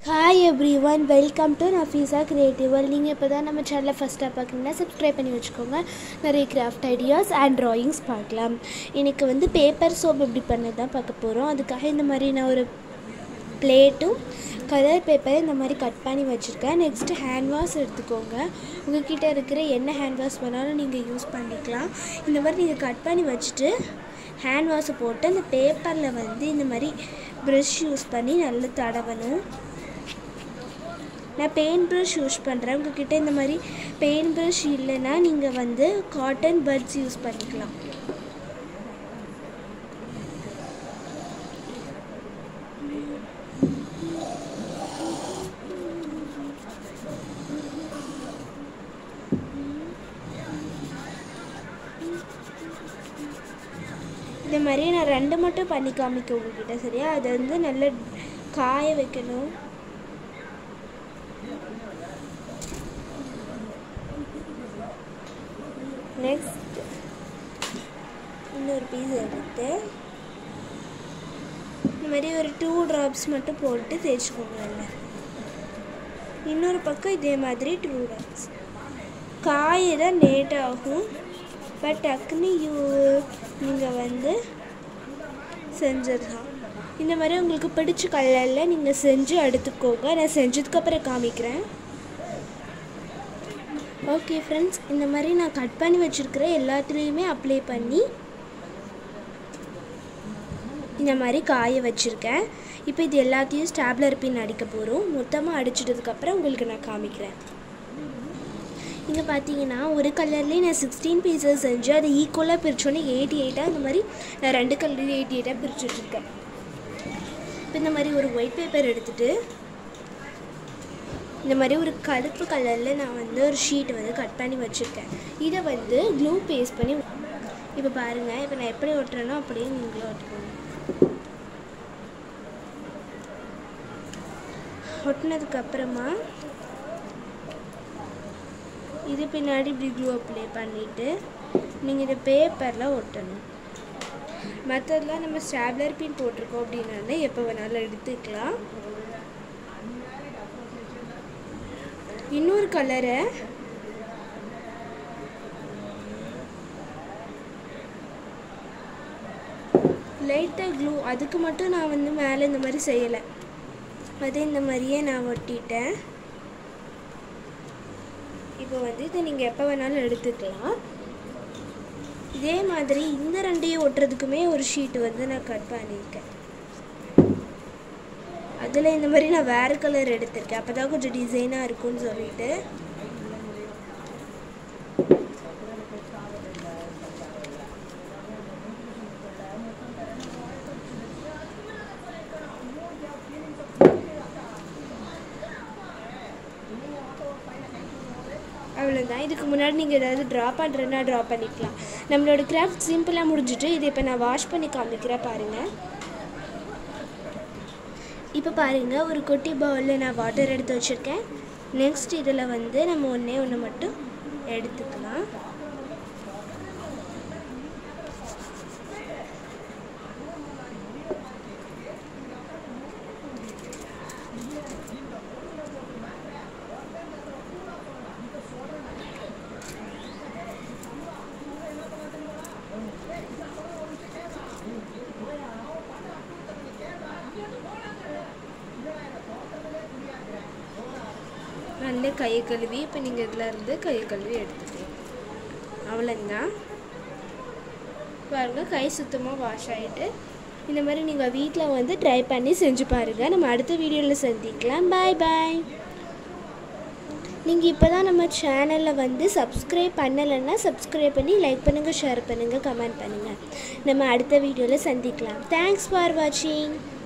hi everyone welcome to Nafeesa creative world நீங்கள் இப்போ தான் நம்ம சேனலை ஃபஸ்ட்டாக பார்க்குறீங்கன்னா சப்ஸ்கிரைப் பண்ணி வச்சுக்கோங்க நிறைய கிராஃப்ட் ஐடியாஸ் அண்ட் ட்ராயிங்ஸ் பார்க்கலாம் இன்றைக்கி வந்து பேப்பர் சோப் எப்படி பண்ணது தான் பார்க்க போகிறோம் அதுக்காக இந்த மாதிரி நான் ஒரு பிளேட்டும் கலர் பேப்பரை இந்த மாதிரி கட் பண்ணி வச்சுருக்கேன் நெக்ஸ்ட்டு ஹேண்ட் வாஷ் எடுத்துக்கோங்க உங்ககிட்ட இருக்கிற என்ன ஹேண்ட் வாஷ் வேணாலும் நீங்கள் யூஸ் பண்ணிக்கலாம் இந்த மாதிரி நீங்கள் கட் பண்ணி வச்சுட்டு ஹேண்ட் வாஷை போட்டு அந்த பேப்பரில் வந்து இந்த மாதிரி ப்ரஷ் யூஸ் பண்ணி நல்லா தடவணும் நான் பெயிண்ட் ப்ரஷ் யூஸ் பண்ணுறேன் உங்ககிட்ட இந்த மாதிரி பெயிண்ட் ப்ரஷ் இல்லைன்னா நீங்கள் வந்து காட்டன் பட்ஸ் யூஸ் பண்ணிக்கலாம் இந்த மாதிரி நான் ரெண்டு மட்டும் பண்ணி காமிக்க உங்ககிட்ட சரியா அதை வந்து நல்லா காய வைக்கணும் நெக்ஸ்ட் இன்னொரு பீஸ் எடுத்து இந்த மாதிரி ஒரு டூ ட்ராப்ஸ் மட்டும் போட்டு தேய்ச்சிக்கோங்க அதில் இன்னொரு பக்கம் இதே மாதிரி டூ ட்ராப்ஸ் காய தான் லேட் ஆகும் பட் டக்குன்னு யூ நீங்கள் வந்து செஞ்சிடலாம் இந்த மாதிரி உங்களுக்கு பிடிச்ச கலரில் நீங்கள் செஞ்சு எடுத்துக்கோங்க நான் செஞ்சதுக்கப்புறம் காமிக்கிறேன் ஓகே ஃப்ரெண்ட்ஸ் இந்த மாதிரி நான் கட் பண்ணி வச்சுருக்கிற எல்லாத்துலேயுமே அப்ளை பண்ணி இந்த மாதிரி காய வச்சுருக்கேன் இப்போ இது எல்லாத்தையும் ஸ்டாப்லர் பின் அடிக்க போகிறோம் மொத்தமாக அடிச்சிட்டதுக்கப்புறம் உங்களுக்கு நான் காமிக்கிறேன் இங்கே பார்த்தீங்கன்னா ஒரு கலர்லேயே நான் சிக்ஸ்டீன் பீசஸ் செஞ்சு அதை ஈக்குவலாக பிரித்தோன்னே எயிட்டி எயிட்டாக இந்த மாதிரி நான் ரெண்டு கலர்லேயும் எயிட்டி எயிட்டாக பிரித்து வச்சுருக்கேன் இப்போ இந்த மாதிரி ஒரு ஒயிட் பேப்பர் எடுத்துகிட்டு இந்த மாதிரி ஒரு கருப்பு கலரில் நான் வந்து ஒரு ஷீட் வந்து கட் பண்ணி வச்சுருக்கேன் இதை வந்து க்ளூ பேஸ்ட் பண்ணி இப்போ பாருங்கள் இப்போ நான் எப்படி ஒட்டுறேனோ அப்படியே நீங்களும் ஒட்டுக்கோங்க ஒட்டினதுக்கப்புறமா இது பின்னாடி இப்படி க்ளூ அப்ளை பண்ணிவிட்டு நீங்கள் இதை பேப்பரில் ஒட்டணும் மற்றதெல்லாம் நம்ம ஸ்டாப்லர் பின் போட்டிருக்கோம் அப்படின்னால எப்போ வேணாலும் எடுத்துக்கலாம் இன்னொரு கலரை லைட்டாக க்ளூ அதுக்கு மட்டும் நான் வந்து மேலே இந்த மாதிரி செய்யலை அது இந்த மாதிரியே நான் ஒட்டிட்டேன் இப்போ வந்து இதை நீங்கள் எப்போ வேணாலும் எடுத்துக்கலாம் இதே மாதிரி இந்த ரெண்டையும் ஒட்டுறதுக்குமே ஒரு ஷீட்டு வந்து நான் கட் பண்ணியிருக்கேன் அதில் இந்த மாதிரி நான் வேறு கலர் எடுத்திருக்கேன் அப்போ தான் கொஞ்சம் டிசைனாக இருக்கும்னு சொல்லிட்டு அவ்வளோதான் இதுக்கு முன்னாடி நீங்கள் ஏதாவது ட்ரா பண்ணுறேன்னா ட்ரா பண்ணிக்கலாம் நம்மளோட கிராஃப்ட் சிம்பிளாக முடிஞ்சிட்டு இதை இப்போ நான் வாஷ் பண்ணி காமிக்கிறேன் பாருங்கள் இப்போ பாருங்கள் ஒரு குட்டி பவுலில் நான் வாட்டர் எடுத்து வச்சுருக்கேன் நெக்ஸ்ட் இதில் வந்து நம்ம ஒன்றே ஒன்று மட்டும் எடுத்துக்கலாம் நல்ல கையை கழுவி இப்போ நீங்கள் இதில் இருந்து கையை கழுவி எடுத்துக்கலாம் அவ்வளோதான் பாருங்கள் கை சுத்தமாக வாஷ் ஆகிட்டு இந்த மாதிரி நீங்கள் வீட்டில் வந்து ட்ரை பண்ணி செஞ்சு பாருங்கள் நம்ம அடுத்த வீடியோவில் சந்திக்கலாம் பாய் பாய் நீங்கள் இப்போ தான் நம்ம சேனலில் வந்து சப்ஸ்கிரைப் பண்ணலைன்னா சப்ஸ்கிரைப் பண்ணி லைக் பண்ணுங்கள் ஷேர் பண்ணுங்கள் கமெண்ட் பண்ணுங்கள் நம்ம அடுத்த வீடியோவில் சந்திக்கலாம் தேங்க்ஸ் ஃபார் வாட்சிங்